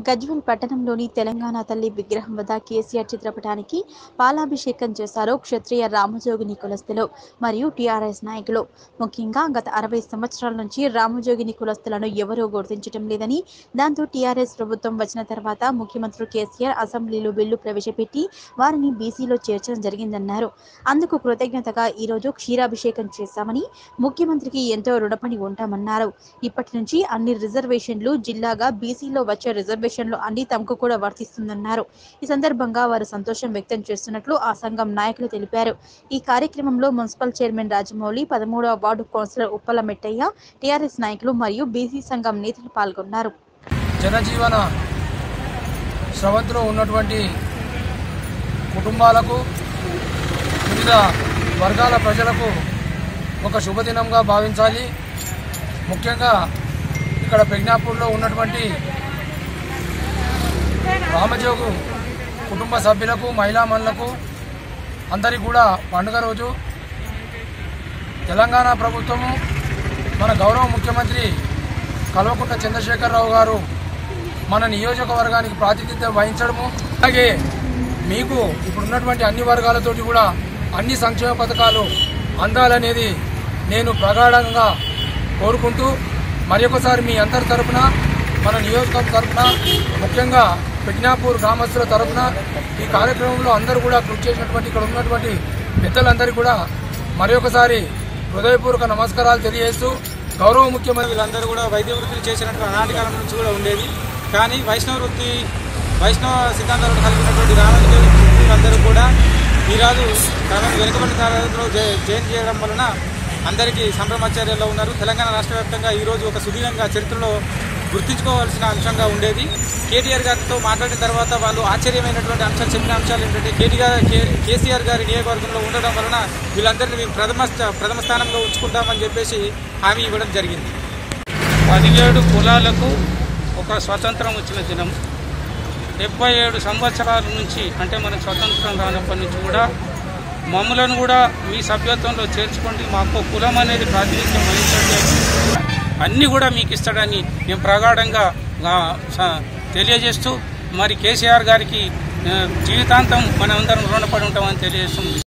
గజ్వెల్ పట్టణంలోని తెలంగాణ తల్లి విగ్రహం వద్ద కేసీఆర్ చిత్రపటానికి పాలాభిషేకం చేశారు క్షత్రియ రామజోగిని కులస్తులు మరియు టీఆర్ఎస్ నాయకులు ముఖ్యంగా గత అరవై సంవత్సరాల నుంచి రామజోగిని కులస్తులను ఎవరూ గుర్తించడం లేదని దాంతో టీఆర్ఎస్ ప్రభుత్వం వచ్చిన తర్వాత ముఖ్యమంత్రి కేసీఆర్ అసెంబ్లీలో బిల్లు ప్రవేశపెట్టి వారిని బీసీలో చేర్చడం జరిగిందన్నారు అందుకు కృతజ్ఞతగా ఈరోజు క్షీరాభిషేకం చేశామని ముఖ్యమంత్రికి ఎంతో రుణపడి ఉంటామన్నారు ఇప్పటి నుంచి అన్ని రిజర్వేషన్లు జిల్లాగా బీసీలో వచ్చే రిజర్వేషన్లు అన్ని తమకు కూడా వర్తిస్తుందన్నారు ఈ సందర్భంగా వారు సంతోషం వ్యక్తం చేస్తున్నట్లు ఆ సంఘం నాయకులు తెలిపారు ఈ కార్యక్రమంలో మున్సిపల్ చైర్మన్ రాజమౌళి పదమూడవ ward councillor Uppala Mettaiah TRS నాయకులు మరియు బీసీ సంఘం నేతలు పాల్గొన్నారు జనజీవన స్రవంతిలో ఉన్నటువంటి కుటుంబాలకు వివిధ వర్గాల ప్రజలకు ఒక శుభదినంగా భావించాలి ముఖ్యంగా ఇక్కడ ప్రజ్ఞాపూర్లో ఉన్నటువంటి రామజోగు కుటుంబ సభ్యులకు మహిళామణులకు అందరికీ కూడా పండుగ రోజు తెలంగాణ ప్రభుత్వము మన గౌరవ ముఖ్యమంత్రి కల్వకుంట్ల చంద్రశేఖరరావు గారు మన నియోజకవర్గానికి ప్రాతినిధ్యం వహించడము అలాగే మీకు ఇప్పుడు ఉన్నటువంటి అన్ని వర్గాలతోటి కూడా అన్ని సంక్షేమ పథకాలు అందాలనేది నేను ప్రగాఢంగా కోరుకుంటూ మరి ఒకసారి మీ అందరి తరపున మన నియోజకవర్గం తరపున ముఖ్యంగా ప్రజ్ఞాపూర్ గ్రామస్తుల తరపున ఈ కార్యక్రమంలో అందరూ కూడా కృషి చేసినటువంటి ఇక్కడ ఉన్నటువంటి పెద్దలందరికీ కూడా మరి ఒకసారి హృదయపూర్వక నమస్కారాలు తెలియజేస్తూ గౌరవ ముఖ్యమంత్రి వీళ్ళందరూ కూడా వైద్య వృత్తులు చేసినటువంటి అనాటి కాలం నుంచి కూడా ఉండేది కానీ వైష్ణవ వృత్తి వైష్ణవ సిద్ధాంతాలను కలిగినటువంటి రామజీవులందరూ కూడా ఈరోజు తనను వెనుకబడిన తరగతిలో జై- జైన్ చేయడం వలన అందరికీ సంభ్రమాచార్యాల్లో ఉన్నారు తెలంగాణ రాష్ట్ర వ్యాప్తంగా ఈరోజు ఒక సుదీర్ఘంగా చరిత్రలో గుర్తుంచుకోవాల్సిన అంశంగా ఉండేది కేటీఆర్ గారితో మాట్లాడిన తర్వాత వాళ్ళు ఆశ్చర్యమైనటువంటి అంశాలు చెప్పిన అంశాలు ఏంటంటే కేటీఆర్ కే- కేసీఆర్ గారి నియోజకవర్గంలో ఉండడం వలన వీళ్ళందరినీ మేము ప్రథమ స్థా- ప్రథమ స్థానంలో ఉంచుకుంటామని చెప్పేసి హామీ ఇవ్వడం జరిగింది పదిహేడు కులాలకు ఒక స్వతంత్రం వచ్చిన దినం డెబ్బై ఏడు సంవత్సరాల నుంచి అంటే మన స్వతంత్రం రానప్పటి నుంచి కూడా మమ్మలను కూడా మీ సభ్యత్వంలో చేర్చుకోండి మాకు కులం అనేది ప్రాతినిధ్యం వహించండి అన్నీ కూడా మీకు ఇస్తాడని మేము ప్రగాఢంగా ఆ, స- తెలియజేస్తూ మరి కేసీఆర్ గారికి ఆ, జీవితాంతం మనం అందరం రుణపడి ఉంటామని తెలియజేస్తుంది